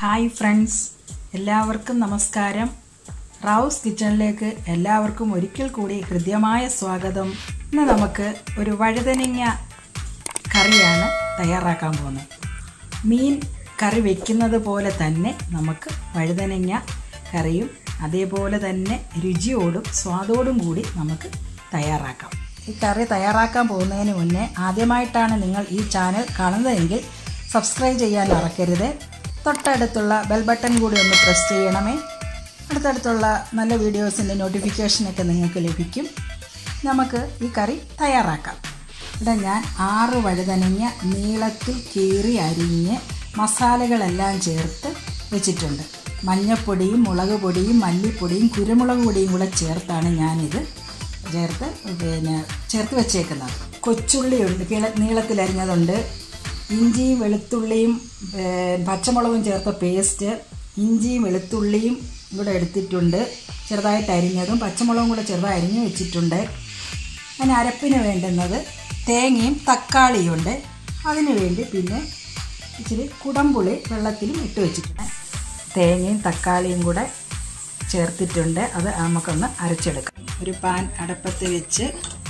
hi friends എല്ലാവർക്കും നമസ്കാരം rouse കിച്ചണിലേക്ക് എല്ലാവർക്കും ഒരിക്കൽ കൂടി ഹൃദ്യമായ സ്വാഗതം ഇന്ന് നമുക്ക് ഒരു വഴുതനങ്ങ കറിയാണ് തയ്യാറാക്കാൻ പോകുന്നത് മീൻ കറി വെക്കുന്നത് പോലെ തന്നെ നമുക്ക് വഴുതനങ്ങ കറിയും അതേപോലെ തന്നെ രുചിയോടും സ്വാദോടും കൂടി നമുക്ക് തയ്യാറാക്കാം ഈ കറി തയ്യാറാക്കാൻ പോകുന്നതിന് മുന്നേ ആദ്യമായിട്ടാണ് നിങ്ങൾ ഈ ചാനൽ കാണുന്നതെങ്കിൽ സബ്സ്ക്രൈബ് ചെയ്യാൻ മറക്കരുത് തൊട്ടടുത്തുള്ള ബെൽ ബട്ടൺ കൂടി ഒന്ന് പ്രസ് ചെയ്യണമേ അടുത്തടുത്തുള്ള നല്ല വീഡിയോസിൻ്റെ നോട്ടിഫിക്കേഷനൊക്കെ നിങ്ങൾക്ക് ലഭിക്കും നമുക്ക് ഈ കറി തയ്യാറാക്കാം ഇവിടെ ഞാൻ ആറ് വഴുതനങ്ങ നീളത്തിൽ കീറി അരിഞ്ഞ് മസാലകളെല്ലാം ചേർത്ത് വെച്ചിട്ടുണ്ട് മഞ്ഞൾപ്പൊടിയും മുളക് പൊടിയും മല്ലിപ്പൊടിയും കുരുമുളക് പൊടിയും കൂടെ ചേർത്താണ് ഞാനിത് ചേർത്ത് പിന്നെ ചേർത്ത് വെച്ചേക്കുന്നത് കൊച്ചുള്ളിയുണ്ട് കിള നീളത്തിലരിഞ്ഞതുണ്ട് ഇഞ്ചിയും വെളുത്തുള്ളിയും ഏ, പച്ചമുളകും ചേർത്ത പേസ്റ്റ് ഇഞ്ചിയും വെളുത്തുള്ളിയും കൂടെ എടുത്തിട്ടുണ്ട് ചെറുതായിട്ട് അരിഞ്ഞതും പച്ചമുളകും കൂടെ ചെറുതായി അരിഞ്ഞ് വെച്ചിട്ടുണ്ട് അതിന് അരപ്പിന് വേണ്ടുന്നത് തേങ്ങയും തക്കാളിയും ഉണ്ട് അതിന് വേണ്ടി പിന്നെ ഇച്ചിരി കുടംപുളി വെള്ളത്തിലും ഇട്ട് വെച്ചിട്ടുണ്ട് തേങ്ങയും തക്കാളിയും കൂടെ ചേർത്തിട്ടുണ്ട് അത് നമുക്കൊന്ന് അരച്ചെടുക്കാം ഒരു പാൻ അടുപ്പത്ത് വെച്ച്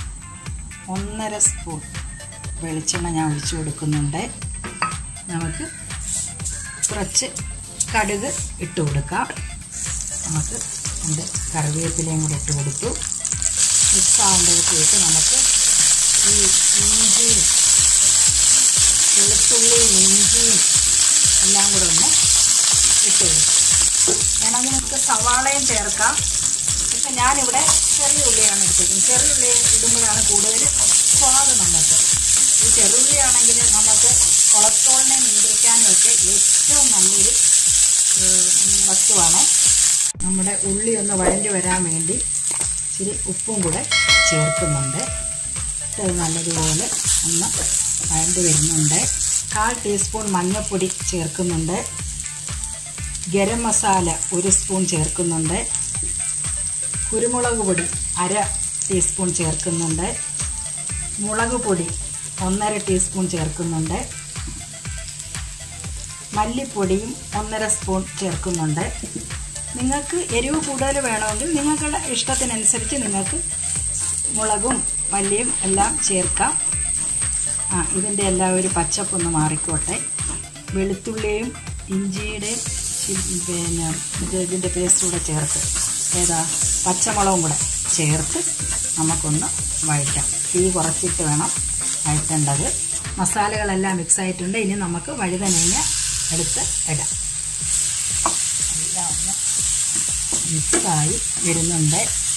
ഒന്നര സ്പൂൺ വെളിച്ചെണ്ണ ഞാൻ ഒഴിച്ചു കൊടുക്കുന്നുണ്ട് നമുക്ക് കുറച്ച് കടുക് ഇട്ട് കൊടുക്കാം നമുക്ക് ഉണ്ട് കറിവേപ്പിലയും കൂടെ ഇട്ട് കൊടുത്തു മിക്സ് ആകുമ്പോഴത്തേക്ക് നമുക്ക് ഈ ഇഞ്ചിയും വെളുത്തുള്ളിയും ഇഞ്ചിയും എല്ലാം കൂടെ ഒന്ന് ഇട്ട് കൊടുക്കും വേണമെങ്കിൽ നമുക്ക് സവാളയും ചേർക്കാം പക്ഷെ ഞാനിവിടെ ചെറിയ ഉള്ളിയാണ് എടുത്തേക്കുന്നത് ചെറിയ ഉള്ളി ഇടുമ്പോഴാണ് കൂടുതൽ സ്വാദ് നമുക്ക് ഈ ചെറുള്ളിയാണെങ്കിൽ നമുക്ക് കൊളസ്ട്രോളിനെ നിയന്ത്രിക്കാനും ഒക്കെ ഏറ്റവും നല്ലൊരു ഏഹ്, വസ്തുവാണ് നമ്മുടെ ഉള്ളി ഒന്ന് വഴഞ്ഞു വരാൻ വേണ്ടി ഇച്ചിരി ഉപ്പും കൂടെ ചേർക്കുന്നുണ്ട് ഇത് നല്ലതുപോലെ ഒന്ന് വഴണ്ട് വരുന്നുണ്ട് കാൽ ടീസ്പൂൺ മഞ്ഞൾപ്പൊടി ചേർക്കുന്നുണ്ട് ഗരം മസാല ഒരു സ്പൂൺ ചേർക്കുന്നുണ്ട് കുരുമുളക് പൊടി അര ടീസ്പൂൺ ചേർക്കുന്നുണ്ട് മുളക് പൊടി ഒന്നര ടീസ്പൂൺ ചേർക്കുന്നുണ്ട് മല്ലിപ്പൊടിയും ഒന്നര സ്പൂൺ ചേർക്കുന്നുണ്ട് നിങ്ങൾക്ക് എരിവ് കൂടുതൽ വേണമെങ്കിൽ നിങ്ങളുടെ ഇഷ്ടത്തിനനുസരിച്ച് നിങ്ങൾക്ക് മുളകും മല്ലിയും എല്ലാം ചേർക്കാം ആ ഇതിൻ്റെ എല്ലാം ഒരു പച്ചപ്പൊന്ന് മാറിക്കോട്ടെ വെളുത്തുള്ളിയും ഇഞ്ചിയുടെയും ചി- പിന്നെ ഇത് ഇതിൻ്റെ പേസ്റ്റ് കൂടെ ചേർത്ത് ഏതാ പച്ചമുളകും കൂടെ ചേർത്ത് നമുക്കൊന്ന് വഴറ്റാം തീ കുറച്ചിട്ട് വേണം വഴറ്റേണ്ടത് മസാലകളെല്ലാം മിക്സ് ആയിട്ടുണ്ട് ഇനി നമുക്ക് വഴുതനങ്ങ എടുത്ത് ഇടാം എല്ലാം ഒന്ന് മിക്സായി വരുന്നുണ്ട്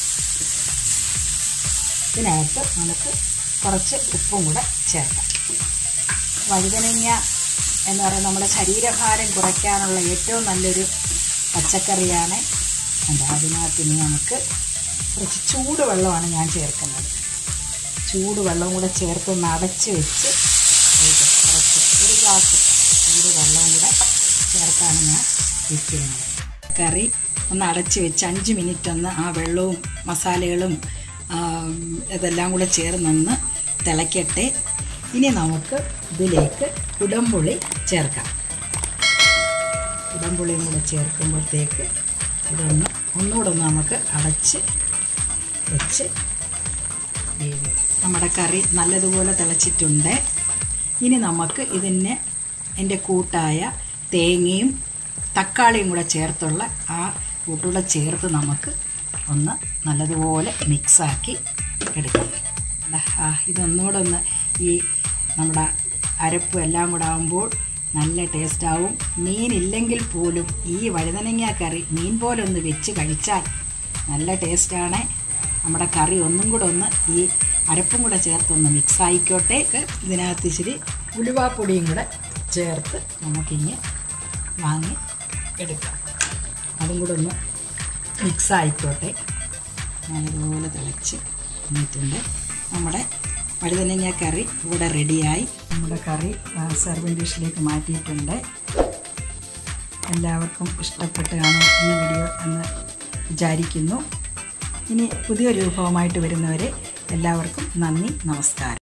ഇതിനകത്ത് നമുക്ക് കുറച്ച് ഉപ്പും കൂടെ ചേർക്കാം വഴുതനങ്ങ എന്ന് പറയുന്നത് നമ്മുടെ ശരീരഭാരം കുറയ്ക്കാനുള്ള ഏറ്റവും നല്ലൊരു പച്ചക്കറിയാണ് എന്താ അതിനകത്ത് ഇനി നമുക്ക് കുറച്ച് ചൂടുവെള്ളമാണ് ഞാൻ ചേർക്കുന്നത് ചൂടുവെള്ളം കൂടെ ചേർത്ത് ഒന്ന് അടച്ച് വെച്ച് ഇത് കുറച്ച് ഒരു ഗ്ലാസ് ചൂടുവെള്ളവും കൂടെ ചേർത്താണ് ഞാൻ വയ്ക്കുന്നത് കറി ഒന്ന് അടച്ച് വെച്ച് അഞ്ച് മിനിറ്റ് ഒന്ന് ആ വെള്ളവും മസാലകളും ആ, ഇതെല്ലാം കൂടെ ചേർന്നൊന്ന് തിളയ്ക്കട്ടെ ഇനി നമുക്ക് ഇതിലേക്ക് കുടംപുളി ചേർക്കാം കുടംപുളിയും കൂടെ ചേർക്കുമ്പോഴത്തേക്ക് ഇതൊന്ന് ഒന്നുകൂടെ ഒന്ന് നമുക്ക് അടച്ച് വെച്ച് വേവി നമ്മുടെ കറി നല്ലതുപോലെ തിളച്ചിട്ടുണ്ട് ഇനി നമുക്ക് ഇതിന് എൻ്റെ കൂട്ടായ തേങ്ങയും തക്കാളിയും കൂടെ ചേർത്തുള്ള ആ കൂട്ടുകൂടെ ചേർത്ത് നമുക്ക് ഒന്ന് നല്ലതുപോലെ മിക്സാക്കി എടുക്കാം ദാ, ആ, ഇതൊന്നുകൂടെ ഒന്ന് ഈ നമ്മുടെ അരപ്പും എല്ലാം കൂടെ ആകുമ്പോൾ നല്ല ടേസ്റ്റ് ആവും മീനില്ലെങ്കിൽ പോലും ഈ വഴുതനങ്ങ കറി മീൻ പോലെ ഒന്ന് വെച്ച് കഴിച്ചാൽ നല്ല ടേസ്റ്റാണ് നമ്മുടെ കറി ഒന്നും കൂടെ ഒന്ന് ഈ അരപ്പും കൂടെ ചേർത്തൊന്ന് മിക്സ് ആയിക്കോട്ടെ ഇതിനകത്ത് ഇച്ചിരി ഉലുവാപ്പൊടിയും കൂടെ ചേർത്ത് നമുക്കിങ്ങ് വാങ്ങി എടുക്കാം അതും കൂടെ ഒന്ന് മിക്സ് ആയിക്കോട്ടെ നല്ലതുപോലെ തിളച്ച് വന്നിട്ടുണ്ട് നമ്മുടെ വഴുതനങ്ങ കറി ഇവിടെ റെഡിയായി നമ്മുടെ കറി സെർവിങ് ഡിഷിലേക്ക് മാറ്റിയിട്ടുണ്ട് എല്ലാവർക്കും ഇഷ്ടപ്പെട്ട് കാണും ഈ വീഡിയോ എന്ന് വിചാരിക്കുന്നു ഇനി പുതിയൊരു വിഭവമായിട്ട് വരുന്നവരെ എല്ലാവർക്കും നന്ദി നമസ്കാരം